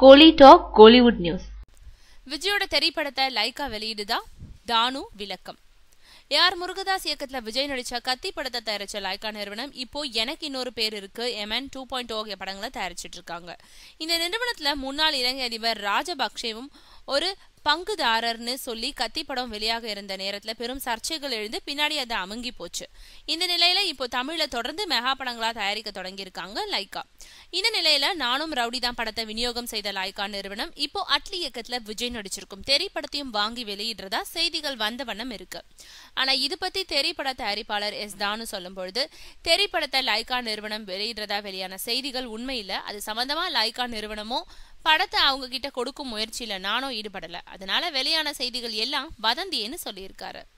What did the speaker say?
கோலி talk Kollywood news விஜயோட திரைப்படத்தை Lyca வெளியிடுதா தானு விளக்கம் ஏஆர் முருகதாஸ் இயக்கத்துல விஜய் நடிச்ச கத்தி படத்தை தயாரிச்ச லைக்கா நிறுவனம் இப்போ எனக்கு இன்னொரு பேர் இருக்கு எம்என் டூ பாயிண்ட் ஓ படங்களை தயாரிச்சிட்டு இருக்காங்க இந்த நிறுவனத்துல முன்னாள் இலங்கை அதிபர் ராஜபக்சேவும் ஒரு பங்குதாரர்னு சொல்லி கத்தி படம் வெளியாக இருந்த நேரத்துல பெரும் சர்ச்சைகள் எழுந்து பின்னாடி அது அமுங்கி போச்சு இந்த நிலையில இப்போ தமிழ்ல தொடர்ந்து மெகா படங்களா தயாரிக்க தொடங்கியிருக்காங்க லைக்கா இந்த நிலையில நானும் ரவுடி தான் படத்தை விநியோகம் செய்த லைக்கா நிறுவனம் இப்போ அட்லி இயக்கத்துல விஜய் நடிச்சிருக்கும் திரைப்படத்தையும் வாங்கி வெளியிடுறதா செய்திகள் வந்த வண்ணம் இருக்கு ஆனா இது பத்தி திரைப்பட தயாரிப்பாளர் எஸ் தானு சொல்லும் பொழுது திரைப்படத்தை லைக்கா நிறுவனம் வெளியிடுறதா வெளியான செய்திகள் உண்மையில அது சம்பந்தமா லைக்கா நிறுவனமோ படத்தை அவங்க கிட்ட கொடுக்கும் முயற்சியில நானும் ஈடுபடல அதனால வெளியான செய்திகள் எல்லாம் வதந்தின்னு சொல்லியிருக்காரு